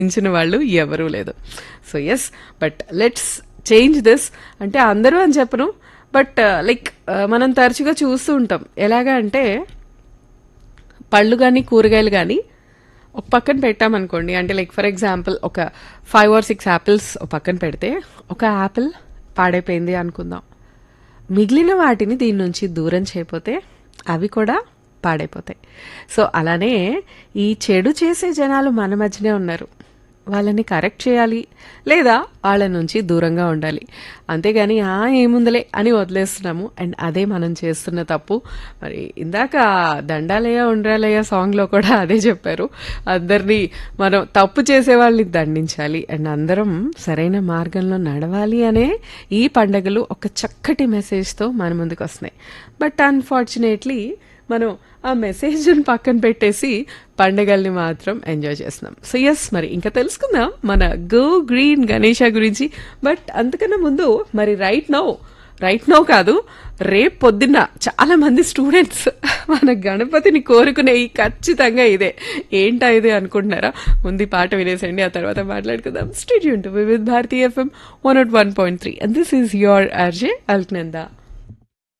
మించిన వాళ్ళు ఎవరూ లేదు so yes but let's change this అంటే అందరూ అని చెప్పను బట్ లైక్ మనం తరచుగా చూస్తూ ఉంటాం ఎలాగా అంటే పళ్ళు కానీ కూరగాయలు కానీ ఒక పక్కన పెట్టామనుకోండి అంటే లైక్ ఫర్ ఎగ్జాంపుల్ ఒక ఫైవ్ ఆర్ సిక్స్ యాపిల్స్ ఒక పక్కన పెడితే ఒక యాపిల్ పాడైపోయింది అనుకుందాం మిగిలిన వాటిని దీని నుంచి దూరం చేయకపోతే అవి కూడా పాడైపోతాయి సో అలానే ఈ చెడు చేసే జనాలు మన మధ్యనే ఉన్నారు వాళ్ళని కరెక్ట్ చేయాలి లేదా వాళ్ళ నుంచి దూరంగా ఉండాలి అంతేగాని ఆ ఏముందలే అని వదిలేస్తున్నాము అండ్ అదే మనం చేస్తున్న తప్పు మరి ఇందాక దండాలయ ఉండ్రాలయ సాంగ్లో కూడా అదే చెప్పారు అందరినీ మనం తప్పు చేసే వాళ్ళని దండించాలి అండ్ అందరం సరైన మార్గంలో నడవాలి అనే ఈ పండగలు ఒక చక్కటి మెసేజ్తో మన ముందుకు వస్తున్నాయి బట్ అన్ఫార్చునేట్లీ మనం ఆ మెసేజ్ని పక్కన పెట్టేసి పండగల్ని మాత్రం ఎంజాయ్ చేస్తున్నాం సో ఎస్ మరి ఇంకా తెలుసుకుందాం మన గో గ్రీన్ గణేష గురించి బట్ అంతకన్నా ముందు మరి రైట్ నౌ రైట్ నౌ కాదు రేపు పొద్దున్న చాలా మంది స్టూడెంట్స్ మన గణపతిని కోరుకునే ఈ ఖచ్చితంగా ఇదే ఏంటా ఇదే అనుకుంటున్నారా ముందు ఈ పాట వినేసండి ఆ తర్వాత మాట్లాడుకుందాం stadium to with Bharati FM one nought one point three and this is your RJ Alaknanda